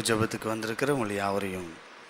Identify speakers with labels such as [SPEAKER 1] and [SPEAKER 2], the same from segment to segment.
[SPEAKER 1] ஜெபத்துக்கு வந்திருக்கிற உங்கள் யாவரையும்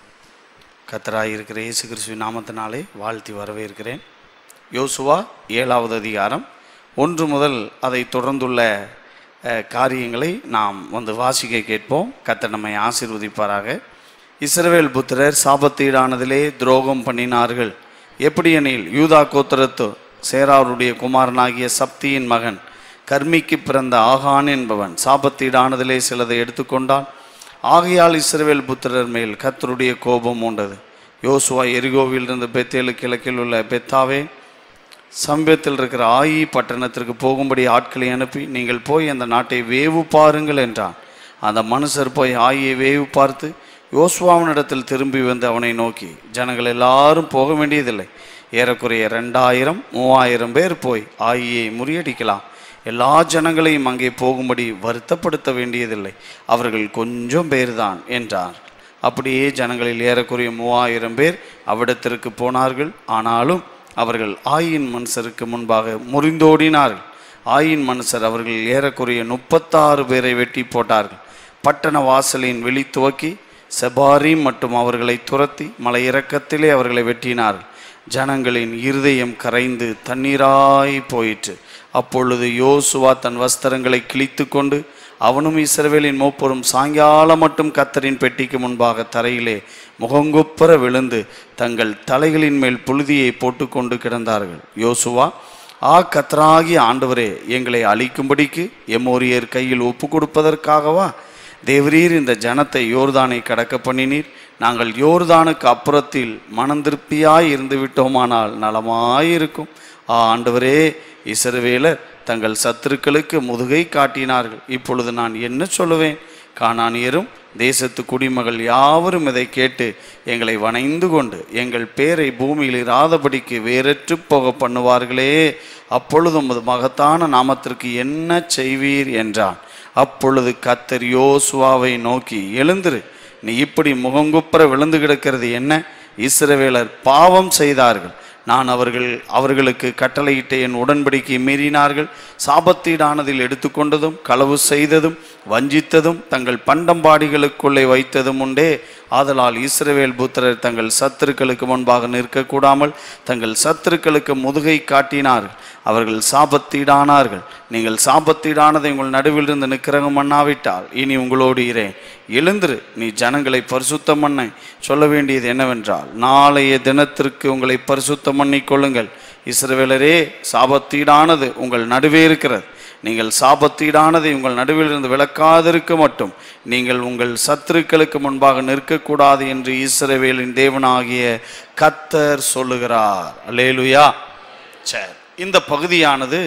[SPEAKER 1] கத்தராய் இருக்கிற இயேசு கிறிஸ்துவின் நாமத்தினாலே வாழ்த்தி வரவேற்கிறேன் யோசுவா ஏழாவது அதிகாரம் ஒன்று முதல் அதை தொடர்ந்துள்ள அஹ், காரியங்களை நாம் வந்து வாசிக்க கேட்போம் கத்தர் நம்மை ஆசீர்வதிப்பாராக இஸ்ரவேல் புத்திரர் சாபத்தீடானதிலே துரோகம் பண்ணினார்கள் எப்படி எனில் யூதா கோத்திரத்து சேராருடைய குமாரனாகிய சப்தியின் மகன் கர்மிக்கு பிறந்த ஆகான் என்பவன் சாபத்தீடானதிலே சிலதை எடுத்துக்கொண்டான் ஆகையால் இஸ்ரவேல் புத்திரர் மேல் கர்த்தருடைய கோபம் உண்டது யோசுவா எரிகோவிலிருந்து பெத்தேலு கிழக்கில் உள்ள பெத்தாவே சமீபத்தில் இருக்கிற ஆயி பட்டணத்திற்கு போகும்படி ஆட்களை அனுப்பி நீங்கள் போய் அந்த நாட்டை வேவு பாருங்கள் என்றான் அந்த மனுஷர் போய் ஆயியை வேவு பார்த்து யோசுவாவினிடத்தில் திரும்பி வந்து அவனை நோக்கி ஜனங்கள் எல்லாரும் போக வேண்டியதில்லை ஏறக்குறைய ரெண்டாயிரம் மூவாயிரம் பேர் போய் ஆயியை முறியடிக்கலாம் எல்லா ஜனங்களையும் அங்கே போகும்படி வருத்தப்படுத்த வேண்டியதில்லை அவர்கள் கொஞ்சம் பேர்தான் என்றார் அப்படியே ஜனங்களில் ஏறக்குறைய மூவாயிரம் பேர் அவ்விடத்திற்கு போனார்கள் ஆனாலும் அவர்கள் ஆயின் மனுஷருக்கு முன்பாக முறிந்தோடினார்கள் ஆயின் மனுஷர் அவர்கள் ஏறக்குறைய முப்பத்தாறு பேரை வெட்டி போட்டார்கள் பட்டண வாசலின் வெளி துவக்கி செபாரி மற்றும் அவர்களை துரத்தி மலை இறக்கத்திலே அவர்களை வெட்டினார்கள் ஜனங்களின் இருதயம் கரைந்து தண்ணீராய் போயிற்று அப்பொழுது யோசுவா தன் வஸ்திரங்களை கிழித்து கொண்டு அவனும் இஸ்ரவேலின் மூப்பரும் சாயங்காலம் மட்டும் கத்தரின் பெட்டிக்கு முன்பாக தரையிலே முகங்குப்புற விழுந்து தங்கள் தலைகளின் மேல் புழுதியை போட்டுக்கொண்டு கிடந்தார்கள் யோசுவா ஆ கத்தராகிய ஆண்டவரே எங்களை அழிக்கும்படிக்கு எமோரியர் கையில் ஒப்பு கொடுப்பதற்காகவா தேவரீர் இந்த ஜனத்தை யோர்தானை கடக்க பண்ணினீர் நாங்கள் யோர்தானுக்கு அப்புறத்தில் மனம் திருப்தியாய் இருந்து விட்டோமானால் நலமாயிருக்கும் ஆ ஆண்டவரே இஸ்ரவேலர் தங்கள் சத்துருக்களுக்கு முதுகை காட்டினார்கள் இப்பொழுது நான் என்ன சொல்லுவேன் கானானியரும் தேசத்து குடிமகள் யாவரும் இதை கேட்டு எங்களை வணைந்து கொண்டு எங்கள் பேரை பூமியில் இராதபடிக்கு வேறற்று போக பண்ணுவார்களே அப்பொழுது உமது மகத்தான நாமத்திற்கு என்ன செய்வீர் என்றான் அப்பொழுது கத்தர் யோசுவாவை நோக்கி எழுந்திரு நீ இப்படி முகங்குப்புற விழுந்து கிடக்கிறது என்ன இஸ்ரவேலர் பாவம் செய்தார்கள் நான் அவர்கள் அவர்களுக்கு கட்டளையிட்ட என் உடன்படிக்கை மீறினார்கள் சாபத்தீடானதில் எடுத்துக்கொண்டதும் களவு செய்ததும் வஞ்சித்ததும் தங்கள் பண்டம்பாடிகளுக்குள்ளே வைத்ததும் உண்டே ஆதலால் இஸ்ரவேல் புத்திரர் தங்கள் சத்துருக்களுக்கு முன்பாக நிற்கக்கூடாமல் தங்கள் சத்துருக்களுக்கு முதுகை காட்டினார்கள் அவர்கள் சாபத்தீடானார்கள் நீங்கள் சாபத்தீடானதை உங்கள் நடுவிலிருந்து நிக்கிரகம் பண்ணாவிட்டால் இனி உங்களோடு இரேன் எழுந்திரு நீ ஜனங்களை பரிசுத்தம் பண்ண சொல்ல வேண்டியது என்னவென்றால் நாளைய தினத்திற்கு உங்களை பரிசுத்தம் பண்ணிக் கொள்ளுங்கள் இஸ்ரவேலரே சாபத்தீடானது உங்கள் நடுவே இருக்கிறது நீங்கள் சாபத்தீடானதை உங்கள் நடுவிலிருந்து விளக்காதிருக்க மட்டும் நீங்கள் உங்கள் சத்துருக்களுக்கு முன்பாக நிற்கக்கூடாது என்று இஸ்ரவேலின் தேவனாகிய கத்தர் சொல்லுகிறார் அல்லேலுயா சரி இந்த பகுதியானது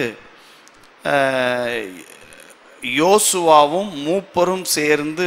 [SPEAKER 1] அஹ், யோசுவாவும் மூப்பரும் சேர்ந்து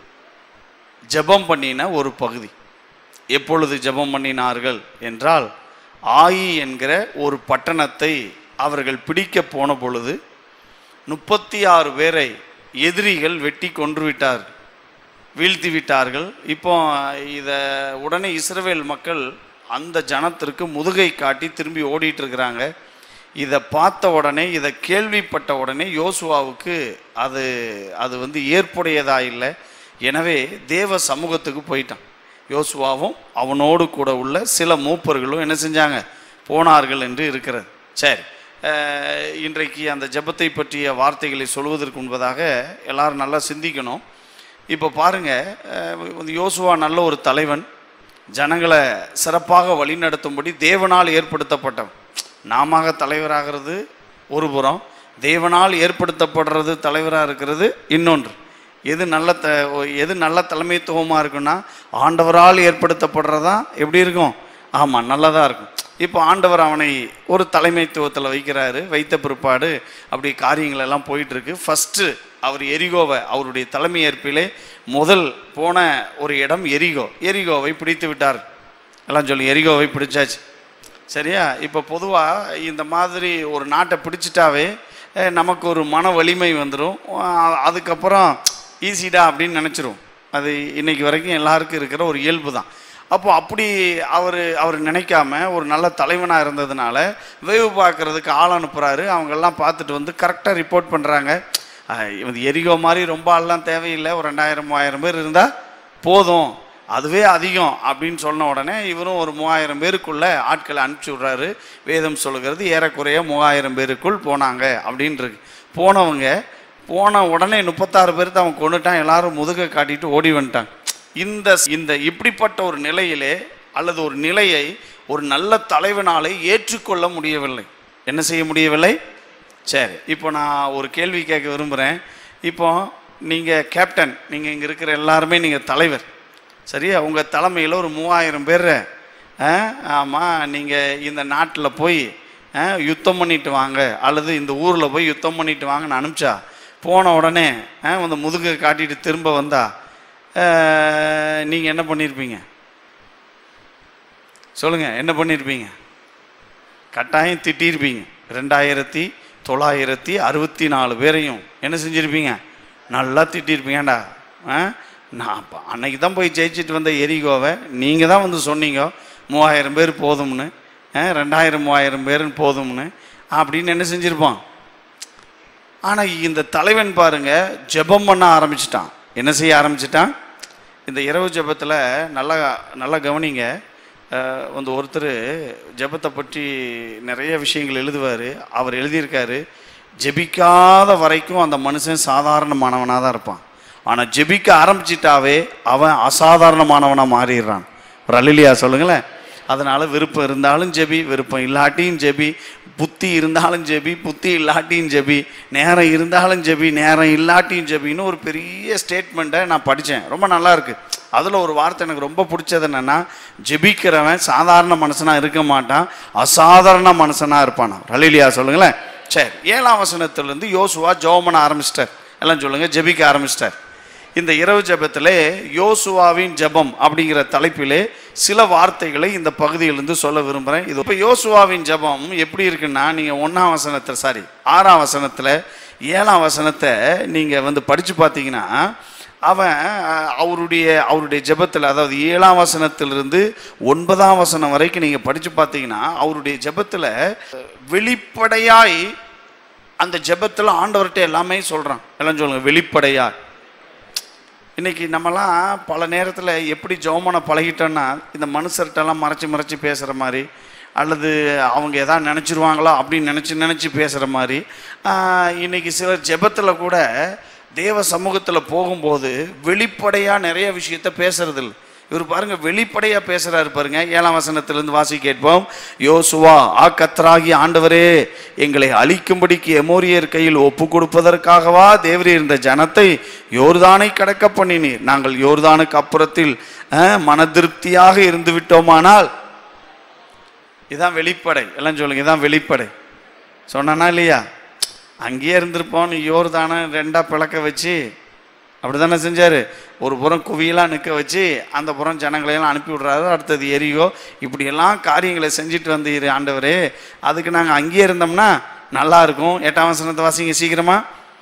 [SPEAKER 1] ஜெபம் பண்ணின ஒரு பகுதி எப்பொழுது ஜெபம் பண்ணினார்கள் என்றால் ஆயி என்கிற ஒரு பட்டணத்தை அவர்கள் பிடிக்க போன பொழுது முப்பத்தி ஆறு பேரை எதிரிகள் வெட்டி கொன்று விட்டார்கள் வீழ்த்தி விட்டார்கள் இப்போ இதை உடனே இஸ்ரவேல் மக்கள் அந்த ஜனத்திற்கு முதுகை காட்டி திரும்பி ஓடிட்டு இருக்கிறாங்க இதை பார்த்த உடனே இதை கேள்விப்பட்ட உடனே யோசுவாவுக்கு அது அது வந்து ஏற்புடையதா இல்லை எனவே தேவ சமூகத்துக்கு போயிட்டான் யோசுவாவும் அவனோடு கூட உள்ள சில மூப்பர்களும் என்ன செஞ்சாங்க போனார்கள் என்று இருக்கிறது சரி அஹ், இன்றைக்கு அந்த ஜெபத்தை பற்றிய வார்த்தைகளை சொல்வதற்கு முன்பதாக எல்லாரும் நல்லா சிந்திக்கணும் இப்போ பாருங்க அஹ், வந்து யோசுவா நல்ல ஒரு தலைவன் ஜனங்களை சிறப்பாக வழிநடத்தும்படி தேவனால் ஏற்படுத்தப்பட்டவன் நாம தலைவராகிறது ஒரு புறம் தேவனால் ஏற்படுத்தப்படுறது தலைவராக இருக்கிறது இன்னொன்று எது நல்ல த எது நல்ல தலைமைத்துவமாக இருக்குன்னா ஆண்டவரால் ஏற்படுத்தப்படுறதா எப்படி இருக்கும் ஆமாம் நல்லதாக இருக்கும் இப்போ ஆண்டவர் அவனை ஒரு தலைமைத்துவத்தில் வைக்கிறாரு வைத்த பிற்பாடு அப்படி காரியங்கள் எல்லாம் போயிட்டு இருக்கு ஃபஸ்ட்டு அவர் எரிகோவை அவருடைய தலைமை ஏற்பிலே முதல் போன ஒரு இடம் எரிகோ எரிகோவை பிடித்து விட்டார் எல்லாம் சொல்லி எரிகோவை பிடிச்சாச்சு சரியா இப்போ பொதுவாக இந்த மாதிரி ஒரு நாட்டை பிடிச்சிட்டாவே அஹ், நமக்கு ஒரு மன வலிமை வந்துடும் அதுக்கப்புறம் ஈஸிடா அப்படின்னு நினச்சிரும் அது இன்னைக்கு வரைக்கும் எல்லாருக்கும் இருக்கிற ஒரு இயல்பு தான் அப்போ அப்படி அவர் அவர் நினைக்காம ஒரு நல்ல தலைவனாக இருந்ததுனால வேவு பார்க்கறதுக்கு ஆள் அனுப்புகிறாரு அவங்கெல்லாம் பார்த்துட்டு வந்து கரெக்டாக ரிப்போர்ட் பண்ணுறாங்க இது எரிகோ மாதிரி ரொம்ப ஆள்லாம் தேவையில்லை ஒரு ரெண்டாயிரம் மூவாயிரம் பேர் இருந்தால் போதும் அதுவே அதிகம் அப்படின்னு சொன்ன உடனே இவரும் ஒரு மூவாயிரம் பேருக்குள்ள ஆட்களை அனுப்பிச்சி விட்றாரு வேதம் சொல்லுகிறது ஏறக்குறைய மூவாயிரம் பேருக்குள் போனாங்க அப்படின்றது போனவங்க போன உடனே முப்பத்தாறு பேர்த்து அவன் கொண்டுட்டான் எல்லாரும் முதுகை காட்டிட்டு ஓடி வந்துட்டாங்க இந்த இந்த இப்படிப்பட்ட ஒரு நிலையிலே அல்லது ஒரு நிலையை ஒரு நல்ல தலைவனாலே ஏற்றுக்கொள்ள முடியவில்லை என்ன செய்ய முடியவில்லை சரி இப்போ நான் ஒரு கேள்வி கேட்க விரும்புகிறேன் இப்போ நீங்கள் கேப்டன் நீங்கள் இங்கே இருக்கிற எல்லாருமே நீங்கள் தலைவர் சரியா உங்கள் தலைமையில் ஒரு மூவாயிரம் பேர் ஆமாம் நீங்கள் இந்த நாட்டில் போய் ஆ, யுத்தம் பண்ணிட்டு வாங்க அல்லது இந்த ஊரில் போய் யுத்தம் பண்ணிட்டு வாங்கன்னு அனுப்பிச்சா போன உடனே ஆ, வந்து முதுகை காட்டிட்டு திரும்ப வந்தா நீங்கள் என்ன பண்ணியிருப்பீங்க சொல்லுங்கள் என்ன பண்ணியிருப்பீங்க கட்டாயம் திட்டியிருப்பீங்க ரெண்டாயிரத்தி தொள்ளாயிரத்தி அறுபத்தி நாலு பேரையும் என்ன செஞ்சுருப்பீங்க நல்லா திட்டியிருப்பீங்கடா ஆ நான் அப்போ அன்னைக்கு தான் போய் ஜெயிச்சிட்டு வந்த எரிகோவை நீங்கள் தான் வந்து சொன்னீங்க மூவாயிரம் பேர் போதும்னு ஆ, ரெண்டாயிரம் மூவாயிரம் பேருன்னு போதும்னு அப்படின்னு என்ன செஞ்சுருப்பான் ஆனால் இந்த தலைவன் பாருங்க ஜெபம் பண்ண ஆரம்பிச்சிட்டான் என்ன செய்ய ஆரம்பிச்சிட்டான் இந்த இரவு ஜெபத்தில் நல்லா நல்லா கவனிங்க அஹ், வந்து ஒருத்தர் ஜெபத்தை பற்றி நிறைய விஷயங்கள் எழுதுவார் அவர் எழுதியிருக்காரு ஜெபிக்காத வரைக்கும் அந்த மனுஷன் சாதாரணமானவனாக தான் இருப்பான் ஆனால் ஜெபிக்க ஆரம்பிச்சிட்டாவே அவன் அசாதாரணமானவனாக மாறிடுறான் ஒரு அல்லியா சொல்லுங்களேன் அதனால் விருப்பம் இருந்தாலும் ஜெபி விருப்பம் இல்லாட்டியும் ஜெபி புத்தி இருந்தாலும் ஜெபி புத்தி இல்லாட்டியும் ஜெபி நேரம் இருந்தாலும் ஜெபி நேரம் இல்லாட்டியும் ஜெபின்னு ஒரு பெரிய ஸ்டேட்மெண்ட்டை நான் படித்தேன் ரொம்ப நல்லா இருக்கு அதில் ஒரு வார்த்தை எனக்கு ரொம்ப பிடிச்சது என்னென்னா ஜெபிக்கிறவன் சாதாரண மனுஷனாக இருக்க மாட்டான் அசாதாரண மனுஷனாக இருப்பானா ரலிலியா சொல்லுங்களேன் சரி ஏழாம் வசனத்துலேருந்து யோசுவா ஜோமன ஆரம்பிச்சிட்டார் எல்லாம் சொல்லுங்கள் ஜெபிக்க ஆரம்பிச்சிட்டார் இந்த இரவு ஜெபத்திலே யோசுவாவின் ஜெபம் அப்படிங்கிற தலைப்பிலே சில வார்த்தைகளை இந்த பகுதியிலிருந்து சொல்ல விரும்புகிறேன் இது இப்போ யோசுவாவின் ஜெபம் எப்படி இருக்குன்னா நீங்கள் ஒன்றாம் வசனத்தில் சாரி ஆறாம் வசனத்தில் ஏழாம் வசனத்தை நீங்கள் வந்து படித்து பார்த்தீங்கன்னா அவன் அஹ், அவருடைய அவருடைய ஜெபத்தில் அதாவது ஏழாம் வசனத்திலிருந்து ஒன்பதாம் வசனம் வரைக்கும் நீங்கள் படித்து பார்த்தீங்கன்னா அவருடைய ஜெபத்தில் வெளிப்படையாய் அந்த ஜெபத்தில் ஆண்டவர்கிட்ட எல்லாமே சொல்கிறான் எல்லாம் சொல்லுங்க வெளிப்படையாய் இன்னைக்கு நம்மலாம் பல நேரத்தில் எப்படி ஜெபமனை பழகிட்டோன்னா இந்த மனுஷர்கிட்டலாம் மறைச்சி மறைச்சி பேசுகிற மாதிரி அல்லது அவங்க எதாவது நினச்சிருவாங்களோ அப்படின்னு நினச்சி நினச்சி பேசுகிற மாதிரி ஆஹ், இன்னைக்கு சிலர் ஜெபத்தில் கூட தேவ சமூகத்தில் போகும்போது வெளிப்படையாக நிறைய விஷயத்த பேசுறதில்ல இவர் பாருங்க வெளிப்படையாக பேசுகிறாரு பாருங்க ஏழாம் வசனத்திலிருந்து வாசி கேட்போம் யோசுவா ஆ கத்தராகி ஆண்டவரே எங்களை அழிக்கும்படிக்கு எமோரியர் கையில் ஒப்பு கொடுப்பதற்காகவா தேவரீர் இந்த ஜனத்தை யோர்தானை கடக்க பண்ணினீர் நாங்கள் யோர்தானுக்கு அப்புறத்தில் அஹ், மனதிருப்தியாக இருந்து விட்டோமானால் இதான் வெளிப்படை எல்லாம் சொல்லுங்க இதான் வெளிப்படை சொன்னானா இல்லையா அங்கேயே இருந்திருப்போம் நீ யோர்தானை ரெண்டா பிளக்க வச்சு அப்படி தானே செஞ்சார் ஒரு புறம் குவியெல்லாம் நிற்க வச்சு அந்த புறம் ஜனங்களையெல்லாம் அனுப்பி விட்றாரு அடுத்தது எரியோ இப்படியெல்லாம் காரியங்களை செஞ்சுட்டு வந்தீர் ஆண்டவரே அதுக்கு நாங்கள் அங்கேயே இருந்தோம்னா நல்லா இருக்கும் எட்டாம் வசனத்தை வாசிங்க சீக்கிரமா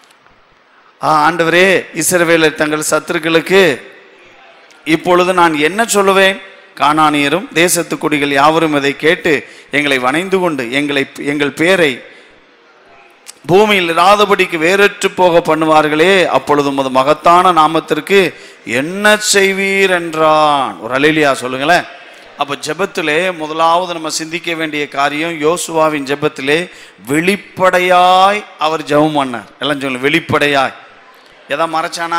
[SPEAKER 1] ஆ ஆண்டவரே இஸ்ரவேலர் தங்கள் சத்துருக்களுக்கு இப்பொழுது நான் என்ன சொல்லுவேன் கானானியரும் தேசத்து குடிகள் யாவரும் இதை கேட்டு எங்களை வணைந்து கொண்டு எங்களை எங்கள் பேரை பூமியில் இராதபடிக்கு வேறற்று போக பண்ணுவார்களே அப்பொழுது உமது மகத்தான நாமத்திற்கு என்ன செய்வீர் என்றான் ஒரு அலைலியா சொல்லுங்களேன் அப்போ ஜெபத்திலே முதலாவது நம்ம சிந்திக்க வேண்டிய காரியம் யோசுவாவின் ஜெபத்திலே வெளிப்படையாய் அவர் ஜெபம் பண்ணார் எல்லாம் சொல்லுங்க வெளிப்படையாய் எதா மறைச்சானா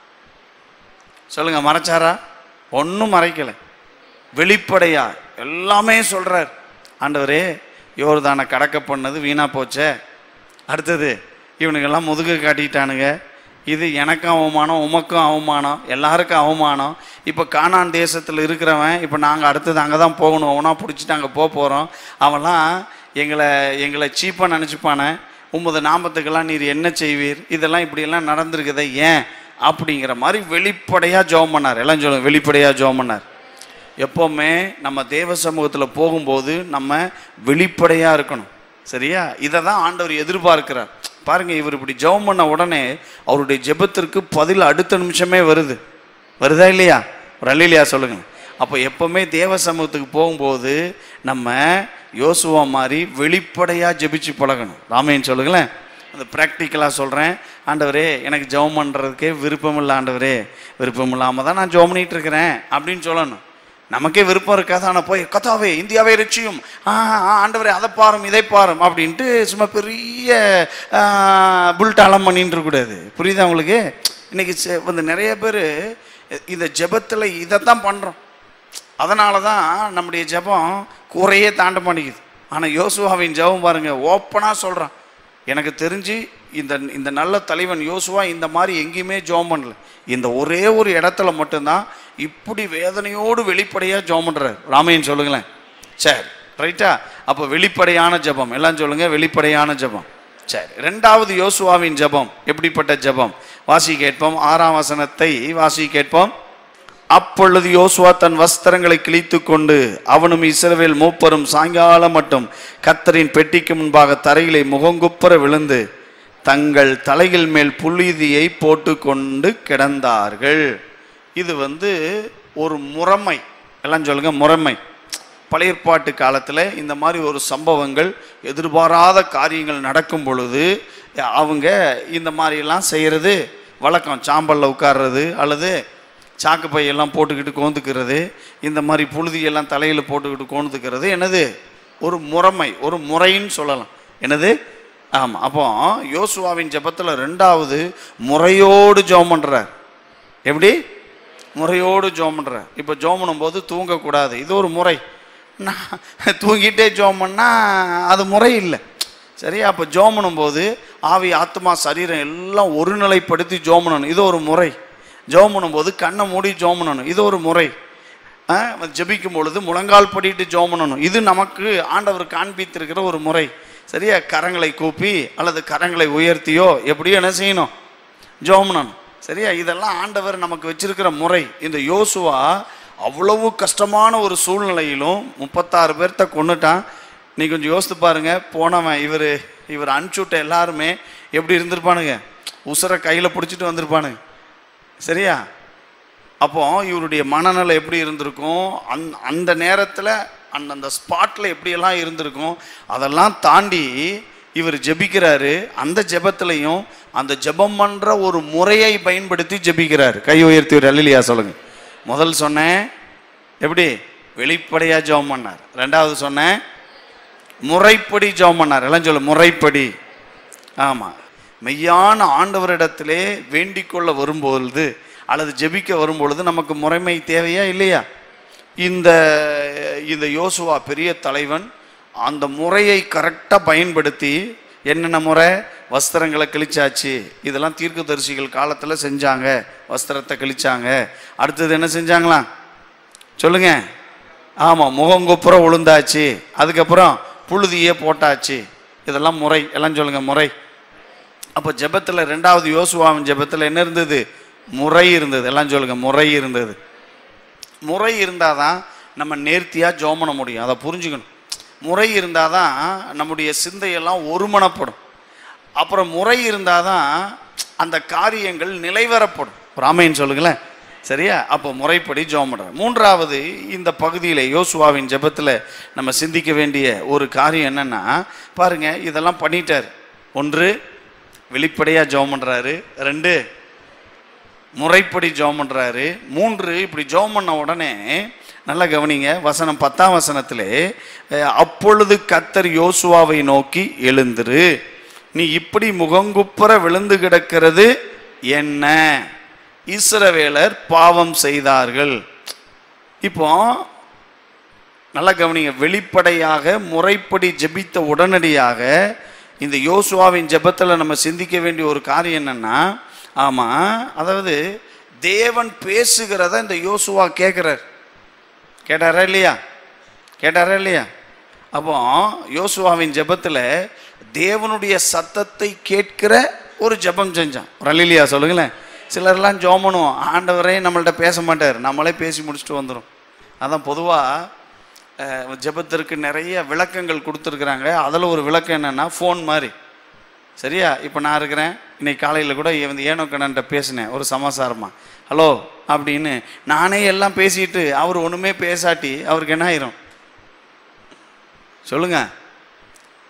[SPEAKER 1] சொல்லுங்க மறைச்சாரா ஒன்றும் மறைக்கலை வெளிப்படையா எல்லாமே சொல்றார் ஆண்டவரே யோர்தானை கடக்க பண்ணது வீணா போச்சே அடுத்தது இவனுக்கெல்லாம் முதுகு காட்டிட்டானுங்க இது எனக்கும் அவமானம் உமக்கும் அவமானம் எல்லாருக்கும் அவமானம் இப்போ கானான் தேசத்தில் இருக்கிறவன் இப்போ நாங்கள் அடுத்தது அங்கே தான் போகணும் அவனா பிடிச்சிட்டு அங்கே போக போகிறோம் அவன்லாம் எங்களை எங்களை சீப்பாக நினச்சிப்பானே உமது நாமத்துக்கெல்லாம் நீர் என்ன செய்வீர் இதெல்லாம் இப்படியெல்லாம் நடந்திருக்குதே ஏன் அப்படிங்கிற மாதிரி வெளிப்படையாக ஜெபம் பண்ணார் எல்லாம் சொல்லுங்க வெளிப்படையாக ஜெபம் பண்ணார் எப்போவுமே நம்ம தேவ சமூகத்தில் போகும்போது நம்ம வெளிப்படையாக இருக்கணும் சரியா இதை தான் ஆண்டவர் எதிர்பார்க்கிறார் பாருங்க இவர் இப்படி ஜெபம் பண்ண உடனே அவருடைய ஜெபத்திற்கு பதில் அடுத்த நிமிஷமே வருது வருதா இல்லையா ஒரு அல்லையா சொல்லுங்க அப்போ எப்போவுமே தேவ சமூகத்துக்கு போகும்போது நம்ம யோசுவா மாதிரி வெளிப்படையாக ஜெபிச்சு பழகணும் ராமையன் சொல்லுங்களேன் அந்த ப்ராக்டிக்கலாக சொல்கிறேன் ஆண்டவரே எனக்கு ஜெபம் பண்ணுறதுக்கே விருப்பம் இல்லை ஆண்டவரே விருப்பம் இல்லாமல் தான் நான் ஜெபம் பண்ணிட்டு இருக்கிறேன் அப்படின்னு சொல்லணும் நமக்கே விருப்பம் இருக்காது ஆனால் போய் கத்தாவே இந்தியாவை ரட்சியும் ஆ ஆ, ஆண்டவரே அதை பாரும் இதை பாரும் அப்படின்ட்டு சும்மா பெரிய புல்டாலம் பண்ணிட்டு இருக்கக்கூடாது புரியுதா உங்களுக்கு இன்னைக்கு செ- வந்து நிறைய பேர் இந்த ஜெபத்தில் இதைத்தான் பண்ணுறோம் அதனால தான் நம்முடைய ஜெபம் கூரையே தாண்ட மாட்டேங்குது ஆனால் யோசுவாவின் ஜெபம் பாருங்க ஓப்பனாக சொல்கிறான் எனக்கு தெரிஞ்சு இந்த இந்த நல்ல தலைவன் யோசுவா இந்த மாதிரி எங்கேயுமே ஜெபம் பண்ணல இந்த ஒரே ஒரு இடத்துல மட்டும்தான் இப்படி வேதனையோடு வெளிப்படையாக ஜெபம் பண்ணுறாரு ராமையன் சொல்லுங்களேன் சரி ரைட்டா அப்போ வெளிப்படையான ஜெபம் எல்லாம் சொல்லுங்க வெளிப்படையான ஜெபம் சரி ரெண்டாவது யோசுவாவின் ஜெபம் எப்படிப்பட்ட ஜெபம் வாசி கேட்போம் ஆறாம் வசனத்தை வாசி கேட்போம் அப்பொழுது யோசுவா தன் வஸ்திரங்களை கிழித்து கொண்டு அவனும் இஸ்ரவேல் மூப்பரும் சாயங்காலம் மட்டும் கத்தரின் பெட்டிக்கு முன்பாக தரையிலே முகங்குப்புற விழுந்து தங்கள் தலைகள் மேல் புழுதியை போட்டுக்கொண்டு கிடந்தார்கள் இது வந்து ஒரு முறைமை எல்லாம் சொல்லுங்க முறைமை பழைய ஏற்பாட்டு காலத்தில் இந்த மாதிரி ஒரு சம்பவங்கள் எதிர்பாராத காரியங்கள் நடக்கும் பொழுது அவங்க இந்த மாதிரிலாம் செய்கிறது வழக்கம் சாம்பலில் உட்கார்றது அல்லது சாக்கு பையெல்லாம் போட்டுக்கிட்டு கோந்துக்கிறது இந்த மாதிரி புழுதியெல்லாம் தலையில் போட்டுக்கிட்டு கோந்துக்கிறது என்னது ஒரு முறைமை ஒரு முறைன்னு சொல்லலாம் என்னது ஆமாம் அப்போ யோசுவாவின் ஜெபத்தில் ரெண்டாவது முறையோடு ஜெபம் பண்ணுறார் எப்படி முறையோடு ஜோம் பண்ணுற இப்போ ஜோம் பண்ணும்போது தூங்கக்கூடாது இது ஒரு முறை நான் தூங்கிட்டே ஜோம் பண்ணால் அது முறை இல்லை சரியா அப்போ ஜோம் பண்ணும்போது ஆவி ஆத்மா சரீரம் எல்லாம் ஒருநிலைப்படுத்தி ஜோம் பண்ணணும் இது ஒரு முறை ஜோம் பண்ணும்போது கண்ணை மூடி ஜோம் பண்ணணும் இது ஒரு முறை ஆ, ஜெபிக்கும் பொழுது முழங்கால் படிட்டு ஜோம் பண்ணணும் இது நமக்கு ஆண்டவர் காண்பித்திருக்கிற ஒரு முறை சரியா கரங்களை கூப்பி அல்லது கரங்களை உயர்த்தியோ எப்படியோ என்ன செய்யணும் ஜெபம் பண்ணணும் சரியா இதெல்லாம் ஆண்டவர் நமக்கு வச்சிருக்கிற முறை இந்த யோசுவா அவ்வளவு கஷ்டமான ஒரு சூழ்நிலையிலும் முப்பத்தாறு பேர்த்த கொன்னுட்டான் நீ கொஞ்சம் யோசித்து பாருங்க போனவன் இவர் இவர் அனுப்பிச்சுட்ட எல்லாருமே எப்படி இருந்திருப்பானுங்க உசுரை கையில் பிடிச்சிட்டு வந்திருப்பானுங்க சரியா அப்போ இவருடைய மனநிலை எப்படி இருந்திருக்கும் அந் அந்த நேரத்தில் அந்த அந்த ஸ்பாட்டில் எப்படியெல்லாம் இருந்திருக்கும் அதெல்லாம் தாண்டி இவர் ஜெபிக்கிறாரு அந்த ஜெபத்திலையும் அந்த ஜெபம் பண்ணுற ஒரு முறையை பயன்படுத்தி ஜெபிக்கிறாரு கை உயர்த்தி ஒரு அல்லியா சொல்லுங்க முதல் சொன்னேன் எப்படி வெளிப்படையாக ஜெபம் பண்ணார் ரெண்டாவது சொன்னேன் முறைப்படி ஜெபம் பண்ணார் எல்லாம் சொல்லு முறைப்படி ஆமாம் மெய்யான ஆண்டவரிடத்திலே வேண்டிக் கொள்ள வரும்பொழுது அல்லது ஜெபிக்க வரும்பொழுது நமக்கு முறைமை தேவையா இல்லையா இந்த இந்த யோசுவா பெரிய தலைவன் அந்த முறையை கரெக்டாக பயன்படுத்தி என்னென்ன முறை வஸ்திரங்களை கிழிச்சாச்சு இதெல்லாம் தீர்க்கதரிசிகள் காலத்தில் செஞ்சாங்க வஸ்திரத்தை கிழிச்சாங்க அடுத்தது என்ன செஞ்சாங்களாம் சொல்லுங்க ஆமாம் முகங்குப்புற உளுந்தாச்சு அதுக்கப்புறம் புழுதியே போட்டாச்சு இதெல்லாம் முறை எல்லாம் சொல்லுங்க முறை அப்போ ஜெபத்தில் ரெண்டாவது யோசுவாவின் ஜெபத்தில் என்ன இருந்தது முறை இருந்தது எல்லாம் சொல்லுங்க முறை இருந்தது முறை இருந்தால் தான் நம்ம நேர்த்தியாக ஜெபம் பண்ண முடியும் அதை புரிஞ்சுக்கணும் முறை இருந்தால் தான் நம்முடைய சிந்தையெல்லாம் ஒருமனப்படும் அப்புறம் முறை இருந்தால் தான் அந்த காரியங்கள் நிலைவரப்படும் ராமையன் சொல்லுங்களேன் சரியா அப்போ முறைப்படி ஜெபம் பண்ணுறேன் மூன்றாவது இந்த பகுதியில் யோசுவாவின் ஜெபத்தில் நம்ம சிந்திக்க வேண்டிய ஒரு காரியம் என்னன்னா பாருங்க இதெல்லாம் பண்ணிட்டார் ஒன்று வெளிப்படையாக ஜெபம் பண்ணுறாரு ரெண்டு முறைப்படி ஜெபம் பண்ணுறாரு மூன்று இப்படி ஜெபம் பண்ண உடனே நல்லா கவனிங்க வசனம் பத்தாம் வசனத்திலே அஹ், அப்பொழுது கத்தர் யோசுவாவை நோக்கி எழுந்திரு நீ இப்படி முகங்குப்புற விழுந்து கிடக்கிறது என்ன இஸ்ரவேலர் பாவம் செய்தார்கள் இப்போ நல்லா கவனிங்க வெளிப்படையாக முறைப்படி ஜெபித்த உடனடியாக இந்த யோசுவாவின் ஜெபத்தில் நம்ம சிந்திக்க வேண்டிய ஒரு காரியம் என்னன்னா ஆமாம் அதாவது தேவன் பேசுகிறத இந்த யோசுவா கேட்குறார் கேட்டாரா இல்லையா கேட்டாரா இல்லையா அப்போ யோசுவாவின் ஜெபத்தில் தேவனுடைய சத்தத்தை கேட்கிற ஒரு ஜெபம் செஞ்சான் ஒரு அல்லையா சொல்லுங்களேன் சிலர்லாம் ஜெபம் பண்ணுவோம் ஆண்டவரே நம்மள்ட்ட பேச மாட்டார் நம்மளே பேசி முடிச்சுட்டு வந்துடும் அதான் பொதுவாக ஜெபத்திற்கு நிறைய விளக்கங்கள் கொடுத்துருக்குறாங்க அதில் ஒரு விளக்கம் என்னென்னா ஃபோன் மாதிரி சரியா இப்போ நான் இருக்கிறேன் இன்னைக்கு காலையில் கூட வந்து ஏனோக்கண்ணன்ட்ட பேசினேன் ஒரு சமாசாரமாக ஹலோ அப்படின்னு நானே எல்லாம் பேசிட்டு அவர் ஒன்றுமே பேசாட்டி அவருக்கு என்ன ஆயிரும் சொல்லுங்க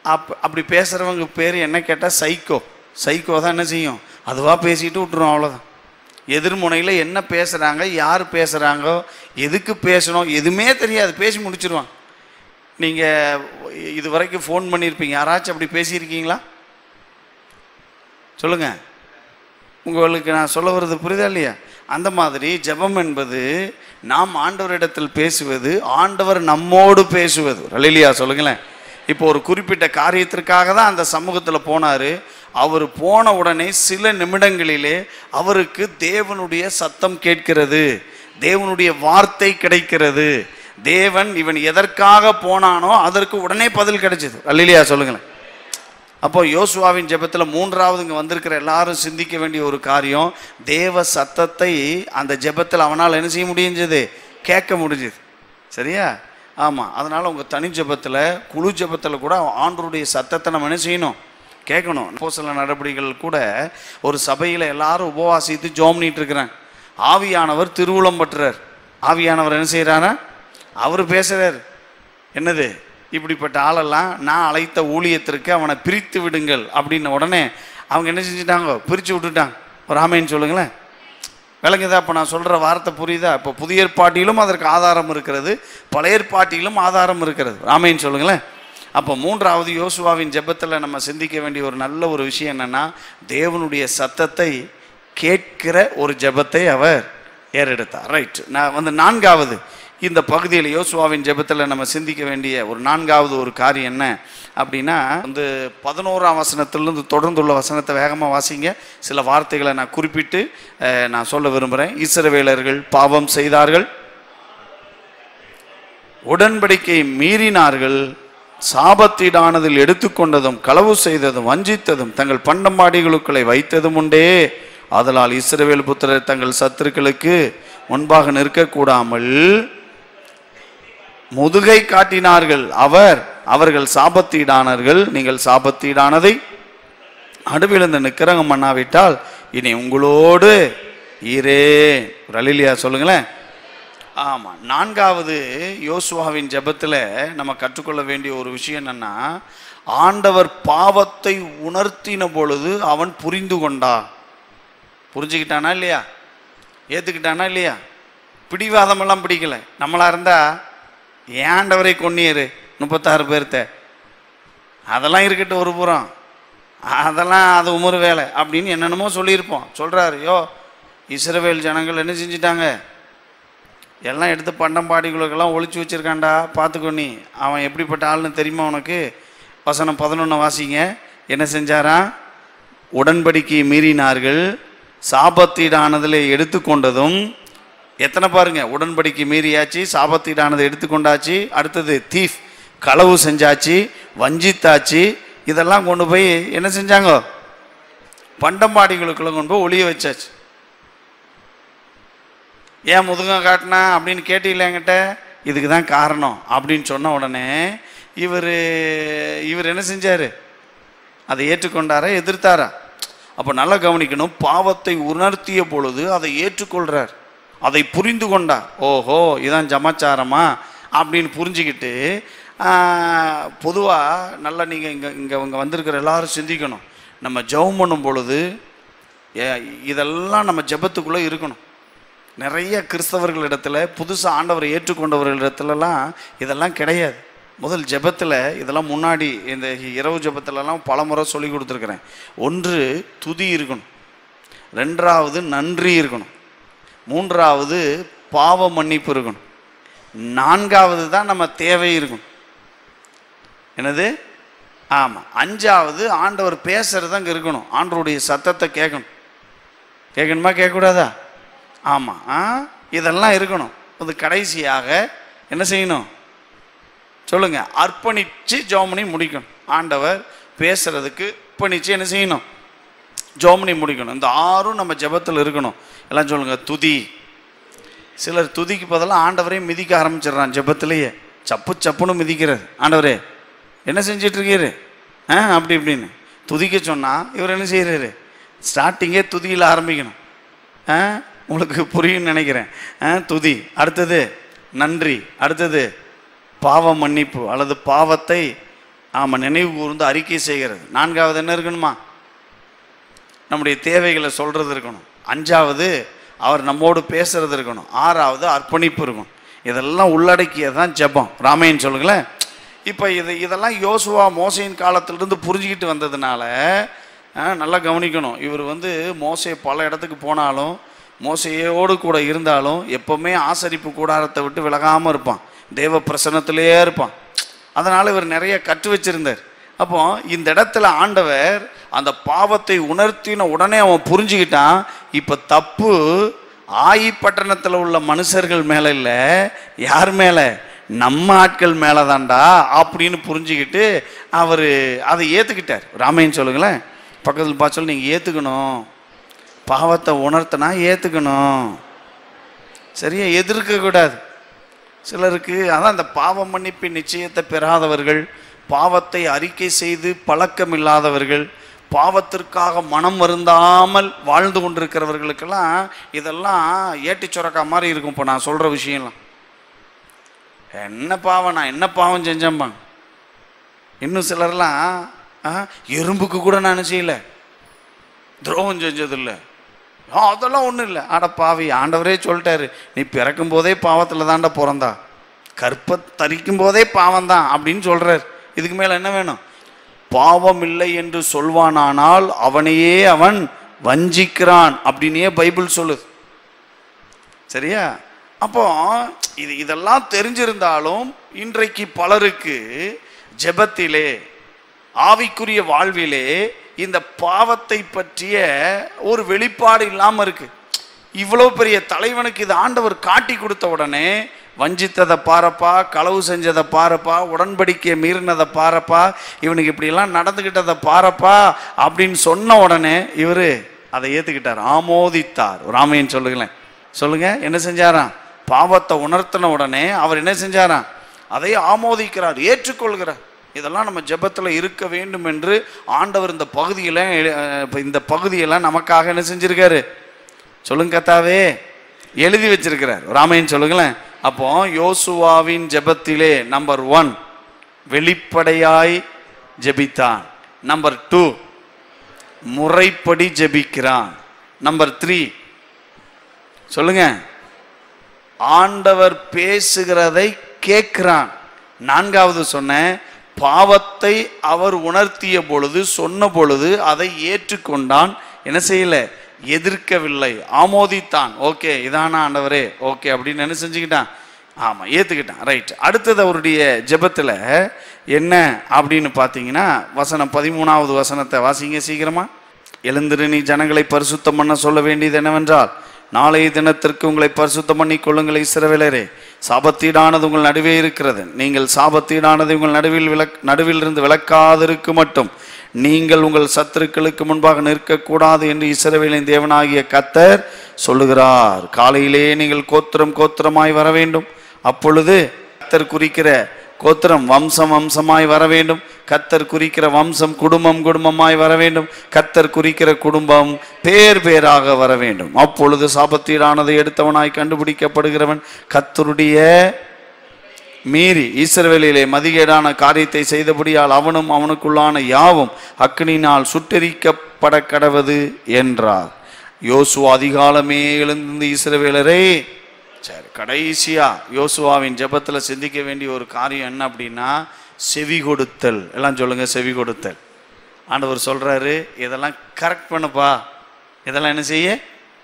[SPEAKER 1] அப் அப்படி பேசுகிறவங்க பேர் என்ன கேட்டால் சைக்கோ சைக்கோ தான் என்ன செய்யும் அதுவாக பேசிட்டு விட்டுரும் அவ்வளோதான் எதிர்முனையில் என்ன பேசுகிறாங்க யார் பேசுகிறாங்கோ எதுக்கு பேசணும் எதுவுமே தெரியாது பேசி முடிச்சிருவாங்க நீங்கள் இது வரைக்கும் ஃபோன் பண்ணியிருப்பீங்க யாராச்சும் அப்படி பேசியிருக்கீங்களா சொல்லுங்கள் உங்களுக்கு நான் சொல்ல வர்றது புரியுதா இல்லையா அந்த மாதிரி ஜெபம் என்பது நாம் ஆண்டவரிடத்தில் பேசுவது ஆண்டவர் நம்மோடு பேசுவது ரலிலியா சொல்லுங்களேன் இப்போ ஒரு குறிப்பிட்ட காரியத்திற்காக தான் அந்த சமூகத்தில் போனார் அவர் போன உடனே சில நிமிடங்களிலே அவருக்கு தேவனுடைய சத்தம் கேட்கிறது தேவனுடைய வார்த்தை கிடைக்கிறது தேவன் இவன் எதற்காக போனானோ அதற்கு உடனே பதில் கிடைச்சது அல்லையா சொல்லுங்களேன் அப்போ யோசுவாவின் ஜெபத்தில் மூன்றாவது இங்கே வந்திருக்கிற எல்லாரும் சிந்திக்க வேண்டிய ஒரு காரியம் தேவ சத்தத்தை அந்த ஜெபத்தில் அவனால் என்ன செய்ய முடிஞ்சது கேட்க முடிஞ்சுது சரியா ஆமாம் அதனால் உங்கள் தனி ஜெபத்தில் குழு ஜெபத்தில் கூட ஆண்டருடைய சத்தத்தை நம்ம என்ன செய்யணும் கேட்கணும் இப்போ சில நடவடிக்கைகள் கூட ஒரு சபையில் எல்லாரும் உபவாசித்து ஜோம் பண்ணிட்டு இருக்கிறாங்க ஆவியானவர் திருவுளம் பற்றுறார் ஆவியானவர் என்ன செய்கிறாரா அவர் பேசுகிறார் என்னது இப்படிப்பட்ட ஆளெல்லாம் நான் அழைத்த ஊழியத்திற்கு அவனை பிரித்து விடுங்கள் அப்படின்ன உடனே அவங்க என்ன செஞ்சிட்டாங்க பிரித்து விட்டுட்டாங்க ஒரு ஆமைன்னு சொல்லுங்களேன் விளங்குதா இப்போ நான் சொல்கிற வார்த்தை புரியுதா இப்போ புதிய ஏற்பாட்டிலும் அதற்கு ஆதாரம் இருக்கிறது பழைய ஏற்பாட்டிலும் ஆதாரம் இருக்கிறது ராமைன்னு சொல்லுங்களேன் அப்போ மூன்றாவது யோசுவாவின் ஜெபத்தில் நம்ம சிந்திக்க வேண்டிய ஒரு நல்ல ஒரு விஷயம் என்னென்னா தேவனுடைய சத்தத்தை கேட்கிற ஒரு ஜெபத்தை அவர் ஏறெடுத்தார் ரைட் நான் வந்து நான்காவது இந்த பகுதியில் யோசுவாவின் ஜெபத்தில் நம்ம சிந்திக்க வேண்டிய ஒரு நான்காவது ஒரு காரியம் என்ன அப்படின்னா வந்து பதினோராம் வசனத்திலிருந்து தொடர்ந்துள்ள வசனத்தை வேகமாக வாசிங்க சில வார்த்தைகளை நான் குறிப்பிட்டு அஹ், நான் சொல்ல விரும்புகிறேன் இஸ்ரவேலர்கள் பாவம் செய்தார்கள் உடன்படிக்கை மீறினார்கள் சாபத்தீடானதில் எடுத்துக்கொண்டதும் களவு செய்ததும் வஞ்சித்ததும் தங்கள் பண்டமாடிகளுக்களை வைத்ததும் உண்டே ஆதலால் இஸ்ரவேல் புத்திரர் தங்கள் சத்துருக்களுக்கு முன்பாக நிற்கக்கூடாமல் முதுகை காட்டினார்கள் அவர் அவர்கள் சாபத்தீடானார்கள் நீங்கள் சாபத்தீடானதை நடுவிழுந்து நிக்கிறங்க பண்ணாவிட்டால் இனி உங்களோடு ஈரே ரலிலியா சொல்லுங்களேன் ஆமாம் நான்காவது யோசுவாவின் ஜெபத்தில் நம்ம கற்றுக்கொள்ள வேண்டிய ஒரு விஷயம் என்னன்னா ஆண்டவர் பாவத்தை உணர்த்தின பொழுது அவன் புரிந்து கொண்டான் புரிஞ்சுக்கிட்டானா இல்லையா ஏற்றுக்கிட்டானா இல்லையா பிடிவாதமெல்லாம் பிடிக்கல நம்மளா இருந்தா ஏண்டவரை கொன்னியரு முப்பத்தாறு பேர்த்த அதெல்லாம் இருக்கட்டும் ஒரு புறம் அதெல்லாம் அது உமறு வேலை அப்படின்னு என்னென்னமோ சொல்லியிருப்போம் சொல்கிறாரு யோ இஸ்ரவேல் ஜனங்கள் என்ன செஞ்சிட்டாங்க எல்லாம் எடுத்து பண்டம்பாடிகளுக்கெல்லாம் ஒளிச்சு வச்சிருக்கான்டா பார்த்துக்கோ நீ அவன் எப்படிப்பட்ட ஆள்னு தெரியுமா உனக்கு வசனம் பதினொன்று வாசிங்க என்ன செஞ்சாராம் உடன்படிக்கையை மீறினார்கள் சாபத்தீடானதில் எடுத்துக்கொண்டதும் எத்தனை பாருங்க உடன்படிக்கை மீறியாச்சு சாபத்தீடானதை எடுத்துக்கொண்டாச்சு அடுத்தது தீஃப் களவு செஞ்சாச்சு வஞ்சித்தாச்சு இதெல்லாம் கொண்டு போய் என்ன செஞ்சாங்க பண்டம்பாடிகளுக்குள்ள கொண்டு போய் ஒளிய வச்சாச்சு ஏன் முதுங்க காட்டினா அப்படின்னு கேட்டீங்களா என்கிட்ட இதுக்கு தான் காரணம் அப்படின்னு சொன்ன உடனே இவர் இவர் என்ன செஞ்சார் அதை ஏற்றுக்கொண்டாரா எதிர்த்தாரா அப்போ நல்லா கவனிக்கணும் பாவத்தை உணர்த்திய பொழுது அதை ஏற்றுக்கொள்கிறார் அதை புரிந்து கொண்டார் ஓஹோ இதான் ஜமாச்சாரமா அப்படின்னு புரிஞ்சுக்கிட்டு பொதுவாக நல்லா நீங்கள் இங்கே இங்கே இங்கே வந்திருக்கிற எல்லாரும் சிந்திக்கணும் நம்ம ஜெபம் பண்ணும் பொழுது ஏ- இதெல்லாம் நம்ம ஜெபத்துக்குள்ளே இருக்கணும் நிறைய கிறிஸ்தவர்களிடத்துல புதுசாக ஆண்டவரை ஏற்றுக்கொண்டவர்களிடத்துலலாம் இதெல்லாம் கிடையாது முதல் ஜெபத்தில் இதெல்லாம் முன்னாடி இந்த இரவு ஜெபத்துலலாம் பல முறை சொல்லி கொடுத்துருக்குறேன் ஒன்று துதி இருக்கணும் ரெண்டாவது நன்றி இருக்கணும் மூன்றாவது பாவ மன்னிப்பு இருக்கணும் நான்காவது தான் நம்ம தேவை இருக்கணும் என்னது ஆமாம் அஞ்சாவது ஆண்டவர் பேசுறது அங்கே இருக்கணும் ஆண்டவருடைய சத்தத்தை கேட்கணும் கேட்கணுமா கேட்கக்கூடாதா ஆமாம் ஆ இதெல்லாம் இருக்கணும் அது கடைசியாக என்ன செய்யணும் சொல்லுங்க அர்ப்பணித்து ஜோமனி முடிக்கணும் ஆண்டவர் பேசுறதுக்கு அர்ப்பணித்து என்ன செய்யணும் ஜோமனி முடிக்கணும் இந்த ஆறும் நம்ம ஜெபத்தில் இருக்கணும் எல்லாம் சொல்லுங்க துதி சிலர் துதிக்கு பதிலாக ஆண்டவரையும் மிதிக்க ஆரம்பிச்சிடுறான் ஜெபத்திலேயே சப்பு சப்புன்னு மிதிக்கிறது ஆண்டவரே என்ன செஞ்சிட்டு இருக்கீரு ஆ அப்படி இப்படின்னு துதிக்க சொன்னால் இவர் என்ன செய்கிறாரு ஸ்டார்டிங்கே துதியில் ஆரம்பிக்கணும் ஆ உங்களுக்கு புரியும்னு நினைக்கிறேன் ஆ துதி அடுத்தது நன்றி அடுத்தது பாவ மன்னிப்பு அல்லது பாவத்தை ஆமாம் நினைவு கூர்ந்து அறிக்கை செய்கிறது நான்காவது என்ன இருக்கணுமா நம்முடைய தேவைகளை சொல்கிறது இருக்கணும் அஞ்சாவது அவர் நம்மோடு பேசுறது இருக்கணும் ஆறாவது அர்ப்பணிப்பு இருக்கணும் இதெல்லாம் உள்ளடக்கியது தான் ஜெபம் ராமையன் சொல்லுங்களேன் இப்போ இது இதெல்லாம் யோசுவா மோசையின் காலத்திலிருந்து புரிஞ்சுக்கிட்டு வந்ததுனால ஆ, நல்லா கவனிக்கணும் இவர் வந்து மோசை பல இடத்துக்கு போனாலும் மோசையோடு கூட இருந்தாலும் எப்பவுமே ஆசரிப்பு கூடாரத்தை விட்டு விலகாமல் இருப்பான் தேவ பிரசன்னத்திலேயே இருப்பான் அதனால் இவர் நிறைய கற்று வச்சிருந்தார் அப்போ இந்த இடத்துல ஆண்டவர் அந்த பாவத்தை உணர்த்தின உடனே அவன் புரிஞ்சுக்கிட்டான் இப்போ தப்பு ஆயி பட்டணத்தில் உள்ள மனுஷர்கள் மேலே இல்லை யார் மேலே நம்ம ஆட்கள் மேலே தான்டா அப்படின்னு புரிஞ்சுக்கிட்டு அவர் அதை ஏற்றுக்கிட்டார் ராமையன் சொல்லுங்களேன் பக்கத்தில் பார்த்து சொல்லி நீங்கள் ஏற்றுக்கணும் பாவத்தை உணர்த்தினா ஏற்றுக்கணும் சரியா எதிர்க்க கூடாது சிலருக்கு அதான் அந்த பாவ மன்னிப்பின் நிச்சயத்தை பெறாதவர்கள் பாவத்தை அறிக்கை செய்து பழக்கம் இல்லாதவர்கள் பாவத்திற்காக மனம் வருந்தாமல் வாழ்ந்து கொண்டிருக்கிறவர்களுக்கெல்லாம் இதெல்லாம் ஏட்டிச் சுரக்கா மாதிரி இருக்கும் இப்போ நான் சொல்கிற விஷயம்லாம் என்ன பாவம் நான் என்ன பாவம் செஞ்சேன்பாங்க இன்னும் சிலர்லாம் ஆ, எறும்புக்கு கூட நான் என்ன செய்யல துரோகம் செஞ்சதில்லை ஆ அதெல்லாம் ஒன்றும் இல்லை அட பாவி ஆண்டவரே சொல்லிட்டாரு நீ பிறக்கும் போதே பாவத்தில் தாண்டா பிறந்தா கற்ப தரிக்கும் போதே பாவம் தான் அப்படின்னு சொல்றார் இதுக்கு மேலே என்ன வேணும் பாவம் இல்லை என்று சொல்வானானால் அவனையே அவன் வஞ்சிக்கிறான் அப்படின்னே பைபிள் சொல்லுது சரியா அப்போ இது இதெல்லாம் தெரிஞ்சிருந்தாலும் இன்றைக்கு பலருக்கு ஜெபத்திலே ஆவிக்குரிய வாழ்விலே இந்த பாவத்தை பற்றிய ஒரு வெளிப்பாடு இல்லாமல் இருக்கு இவ்வளோ பெரிய தலைவனுக்கு இது ஆண்டவர் காட்டி கொடுத்த உடனே வஞ்சித்ததை பாரப்பா களவு செஞ்சதை பாரப்பா உடன்படிக்கையை மீறினதை பாரப்பா இவனுக்கு இப்படியெல்லாம் நடந்துக்கிட்டதை பாரப்பா அப்படின்னு சொன்ன உடனே இவர் அதை ஏற்றுக்கிட்டார் ஆமோதித்தார் ராமையன் சொல்லுங்களேன் சொல்லுங்க என்ன செஞ்சாராம் பாவத்தை உணர்த்தின உடனே அவர் என்ன செஞ்சாராம் அதை ஆமோதிக்கிறார் ஏற்றுக்கொள்கிறார் இதெல்லாம் நம்ம ஜெபத்தில் இருக்க வேண்டும் என்று ஆண்டவர் இந்த பகுதியில் இந்த பகுதியெல்லாம் நமக்காக என்ன செஞ்சிருக்காரு சொல்லுங்க கத்தாவே எழுதி வச்சிருக்கிறார் ராமையன் சொல்லுங்களேன் அப்போ யோசுவாவின் ஜெபத்திலே நம்பர் ஒன் வெளிப்படையாய் ஜெபித்தான் நம்பர் டூ முறைப்படி ஜெபிக்கிறான் நம்பர் த்ரீ சொல்லுங்க ஆண்டவர் பேசுகிறதை கேட்கிறான் நான்காவது சொன்னேன் பாவத்தை அவர் உணர்த்திய பொழுது சொன்ன பொழுது அதை ஏற்றுக்கொண்டான் என்ன செய்யல எதிர்க்கவில்லை ஆமோதித்தான் ஓகே இதானா ஆண்டவரே ஓகே அப்படின்னு என்ன செஞ்சுக்கிட்டான் ஆமாம் ஏற்றுக்கிட்டான் ரைட் அடுத்தது அவருடைய ஜெபத்தில் என்ன அப்படின்னு பார்த்தீங்கன்னா வசனம் பதிமூணாவது வசனத்தை வாசிங்க சீக்கிரமா எழுந்திரு நீ ஜனங்களை பரிசுத்தம் பண்ண சொல்ல வேண்டியது என்னவென்றால் நாளைய தினத்திற்கு உங்களை பரிசுத்தம் பண்ணி கொள்ளுங்கள் இஸ்ரவேலரே சாபத்தீடானது உங்கள் நடுவே இருக்கிறது நீங்கள் சாபத்தீடானது உங்கள் நடுவில் விளக் நடுவில் இருந்து விளக்காதிருக்கு மட்டும் நீங்கள் உங்கள் சத்துருக்களுக்கு முன்பாக நிற்கக்கூடாது என்று இஸ்ரவேலின் தேவனாகிய கத்தர் சொல்லுகிறார் காலையிலே நீங்கள் கோத்திரம் கோத்திரமாய் வர வேண்டும் அப்பொழுது கத்தர் குறிக்கிற கோத்திரம் வம்சம் வம்சமாய் வர வேண்டும் கத்தர் குறிக்கிற வம்சம் குடும்பம் குடும்பமாய் வர வேண்டும் கத்தர் குறிக்கிற குடும்பம் பேர் பேராக வர வேண்டும் அப்பொழுது சாபத்தீடானதை எடுத்தவனாய் கண்டுபிடிக்கப்படுகிறவன் கத்தருடைய மீறி ஈஸ்வரவேலிலே மதிகேடான காரியத்தை செய்தபடியால் அவனும் அவனுக்குள்ளான யாவும் அக்னியினால் சுட்டெரிக்கப்பட கடவது என்றார் யோசுவா அதிகாலமே எழுந்து ஈஸ்வரவேலரே சரி கடைசியா யோசுவாவின் ஜெபத்தில் சிந்திக்க வேண்டிய ஒரு காரியம் என்ன அப்படின்னா செவி கொடுத்தல் எல்லாம் சொல்லுங்க செவி கொடுத்தல் ஆண்டவர் சொல்றாரு இதெல்லாம் கரெக்ட் பண்ணுப்பா இதெல்லாம் என்ன செய்ய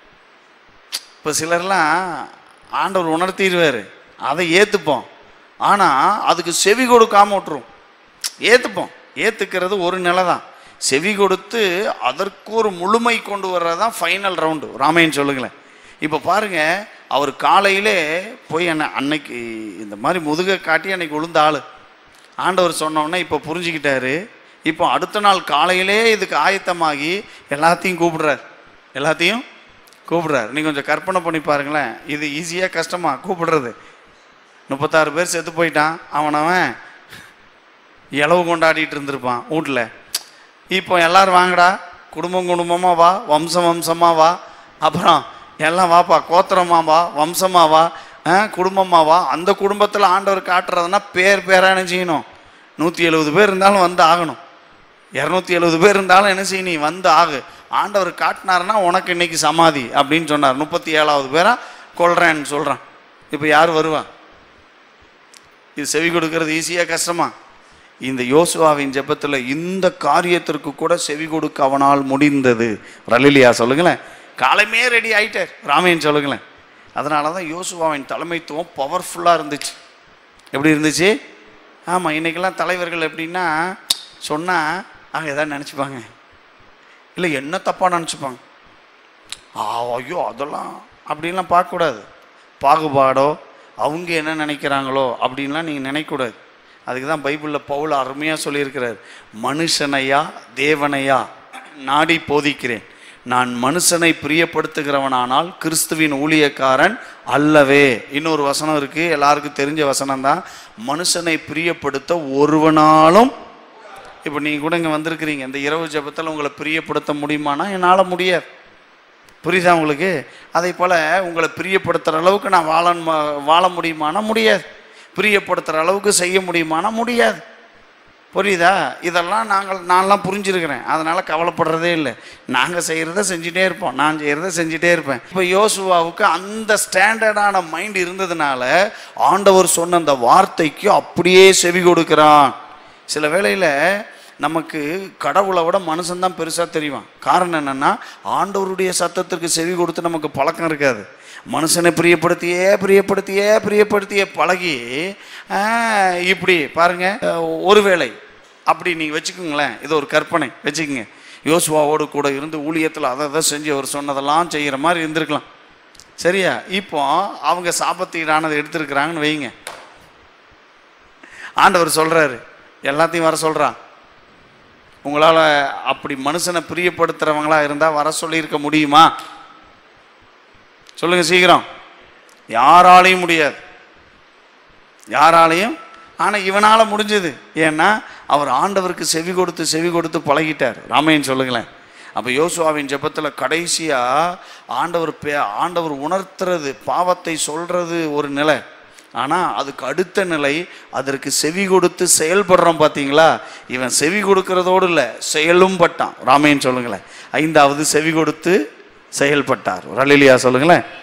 [SPEAKER 1] இப்போ சிலர்லாம் ஆண்டவர் உணர்த்திடுவார் அதை ஏற்றுப்போம் ஆனால் அதுக்கு செவி கொடுக்காம விட்டுரும் ஏற்றுப்போம் ஏற்றுக்கிறது ஒரு நிலை தான் செவி கொடுத்து அதற்கு ஒரு முழுமை கொண்டு வர்றது தான் ஃபைனல் ரவுண்டு ராமையன் சொல்லுங்களேன் இப்போ பாருங்க அவர் காலையிலே போய் என்ன அன்னைக்கு இந்த மாதிரி முதுகை காட்டி அன்னைக்கு உளுந்த ஆள் ஆண்டவர் சொன்னோன்னே இப்போ புரிஞ்சுக்கிட்டாரு இப்போ அடுத்த நாள் காலையிலே இதுக்கு ஆயத்தமாகி எல்லாத்தையும் கூப்பிடுறார் எல்லாத்தையும் கூப்பிடுறாரு நீங்கள் கொஞ்சம் கற்பனை பண்ணி பாருங்களேன் இது ஈஸியாக கஷ்டமா கூப்பிடுறது முப்பத்தாறு பேர் செத்து போயிட்டான் அவனவன் இளவு கொண்டாடிட்டு இருந்திருப்பான் வீட்டில் இப்போ எல்லாரும் வாங்கடா குடும்பம் குடும்பமாக வா வம்சம் வம்சமாக வா அப்புறம் எல்லாம் வாப்பா கோத்திரமா வா வம்சமா வா ஆ, குடும்பமா வா அந்த குடும்பத்தில் ஆண்டவர் காட்டுறதுன்னா பேர் பேரான செய்யணும் நூற்றி எழுபது பேர் இருந்தாலும் வந்து ஆகணும் இரநூத்தி எழுபது பேர் இருந்தாலும் என்ன செய்ய நீ வந்து ஆகு ஆண்டவர் காட்டினாருன்னா உனக்கு இன்னைக்கு சமாதி அப்படின்னு சொன்னார் முப்பத்தி ஏழாவது பேரா கொள்றேன்னு சொல்கிறான் இப்போ யார் வருவா இது செவி கொடுக்கறது ஈஸியாக கஷ்டமா இந்த யோசுவாவின் ஜெபத்தில் இந்த காரியத்திற்கு கூட செவி கொடுக்க அவனால் முடிந்தது ரலிலியா சொல்லுங்களேன் காலமே ரெடி ஆயிட்டார் ராமையன் சொல்லுங்களேன் அதனால தான் யோசுவாவின் தலைமைத்துவம் பவர்ஃபுல்லாக இருந்துச்சு எப்படி இருந்துச்சு ஆமாம் இன்றைக்கெல்லாம் தலைவர்கள் எப்படின்னா சொன்னால் அவங்க எதாவது நினச்சிப்பாங்க இல்லை என்ன தப்பாக நினச்சிப்பாங்க ஆ ஐயோ அதெல்லாம் அப்படின்லாம் பார்க்கக்கூடாது பாகுபாடோ அவங்க என்ன நினைக்கிறாங்களோ அப்படின்லாம் நீங்கள் நினைக்கக்கூடாது அதுக்கு தான் பைபிளில் பவுல் அருமையாக சொல்லியிருக்கிறார் மனுஷனையா தேவனையா நாடி போதிக்கிறேன் நான் மனுஷனை பிரியப்படுத்துகிறவனானால் கிறிஸ்துவின் ஊழியக்காரன் அல்லவே இன்னொரு வசனம் இருக்கு எல்லாருக்கும் தெரிஞ்ச வசனம் தான் மனுஷனை பிரியப்படுத்த ஒருவனாலும் இப்போ நீங்கள் கூட இங்கே வந்திருக்கிறீங்க இந்த இரவு ஜெபத்தில் உங்களை பிரியப்படுத்த முடியுமானா என்னால் முடியாது புரியுதா உங்களுக்கு அதே போல் உங்களை பிரியப்படுத்துகிற அளவுக்கு நான் வாழ வாழ முடியுமானா முடியாது பிரியப்படுத்துகிற அளவுக்கு செய்ய முடியுமானா முடியாது புரியுதா இதெல்லாம் நாங்கள் நான்லாம் புரிஞ்சிருக்கிறேன் அதனால் கவலைப்படுறதே இல்லை நாங்கள் செய்கிறத செஞ்சுட்டே இருப்போம் நான் செய்கிறத செஞ்சுட்டே இருப்பேன் இப்போ யோசுவாவுக்கு அந்த ஸ்டாண்டர்டான மைண்ட் இருந்ததுனால ஆண்டவர் சொன்ன அந்த வார்த்தைக்கு அப்படியே செவி கொடுக்கிறான் சில வேளையில் நமக்கு கடவுளை விட மனுஷன்தான் பெருசாக தெரியும் காரணம் என்னென்னா ஆண்டவருடைய சத்தத்திற்கு செவி கொடுத்து நமக்கு பழக்கம் இருக்காது மனுஷனை பிரியப்படுத்தியே பிரியப்படுத்தியே பிரியப்படுத்தியே பழகி ஆ, இப்படி பாருங்க அஹ், ஒருவேளை அப்படி நீங்கள் வச்சுக்கோங்களேன் இது ஒரு கற்பனை வச்சுக்கோங்க யோசுவாவோடு கூட இருந்து ஊழியத்தில் அதை அதை செஞ்சு அவர் சொன்னதெல்லாம் செய்கிற மாதிரி இருந்திருக்கலாம் சரியா இப்போ அவங்க சாபத்தீடானதை எடுத்திருக்கிறாங்கன்னு வைங்க ஆண்டவர் சொல்கிறாரு எல்லாத்தையும் வர சொல்கிறான் உங்களால் அப்படி மனுஷனை பிரியப்படுத்துகிறவங்களா இருந்தால் வர சொல்லியிருக்க முடியுமா சொல்லுங்க சீக்கிரம் யாராலையும் முடியாது யாராலையும் ஆனால் இவனால் முடிஞ்சது ஏன்னா அவர் ஆண்டவருக்கு செவி கொடுத்து செவி கொடுத்து பழகிட்டார் ராமையன் சொல்லுங்களேன் அப்போ யோசுவாவின் ஜெபத்தில் கடைசியாக ஆண்டவர் பே ஆண்டவர் உணர்த்துறது பாவத்தை சொல்கிறது ஒரு நிலை ஆனால் அதுக்கு அடுத்த நிலை அதற்கு செவி கொடுத்து செயல்படுறோம் பார்த்தீங்களா இவன் செவி கொடுக்கறதோடு இல்லை செயலும் பட்டான் ராமையன் சொல்லுங்களேன் ஐந்தாவது செவி கொடுத்து செயல்பட்டார் ரலிலியா சொல்லுங்களேன்